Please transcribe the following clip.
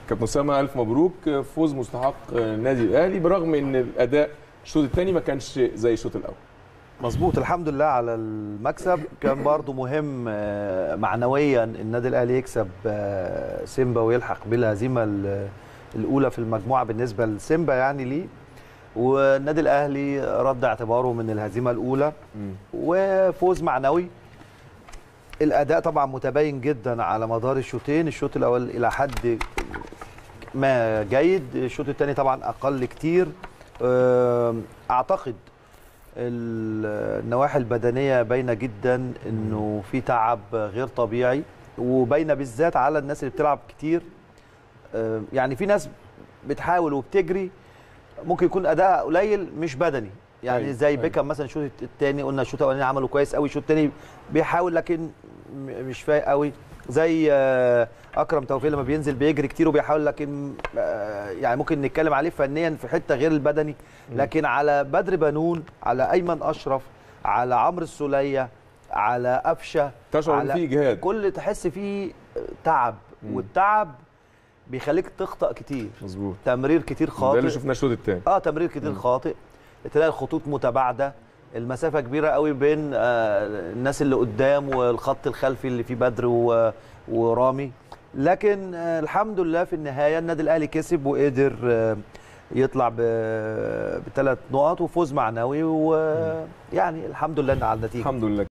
كابتن اسامه الف مبروك فوز مستحق النادي الاهلي برغم ان الاداء الشوط الثاني ما كانش زي الشوط الاول مظبوط الحمد لله على المكسب كان برضو مهم آه، معنويا النادي الاهلي يكسب آه، سيمبا ويلحق بالهزيمه ال- الاولى في المجموعه بالنسبه لسيمبا يعني ليه والنادي الاهلي رد اعتباره من الهزيمه الاولى وفوز معنوي الاداء طبعا متباين جدا على مدار الشوطين الشوط الاول الى حد ما جيد الشوط الثاني طبعا اقل كتير آم، اعتقد ال- النواحي البدنيه باينه جدا انه في تعب غير طبيعي وباينه بالذات على الناس اللي بتلعب كتير آم، يعني في ناس بتحاول وبتجري ممكن يكون اداء قليل مش بدني يعني أيوة، زي أيوة. بيكهام مثلا الشوط الثاني قلنا الشوط الاولاني عمله كويس قوي الشوط الثاني بيحاول لكن م- مش فايق قوي زي آه، اكرم توفيق لما بينزل بيجري كتير وبيحاول لكن آه، يعني ممكن نتكلم عليه فنيا في حته غير البدني لكن على بدر بنون على ايمن اشرف على عمرو السوليه على قفشه تشعر ان على في اجهاد كل تحس فيه تعب والتعب بيخليك تخطأ كتير مظبوط تمرير كتير ده خاطئ اللي شفناه الشوط الثاني اه تمرير كتير خاطئ تلاقي الخطوط متباعده المسافه كبيره قوي بين آه الناس اللي قدام والخط الخلفي اللي فيه بدر و- ورامي لكن آه الحمد لله في النهايه النادي الاهلي كسب وقدر آه يطلع بثلاث نقط وفوز معنوي ويعني الحمد لله على النتيجه الحمد لله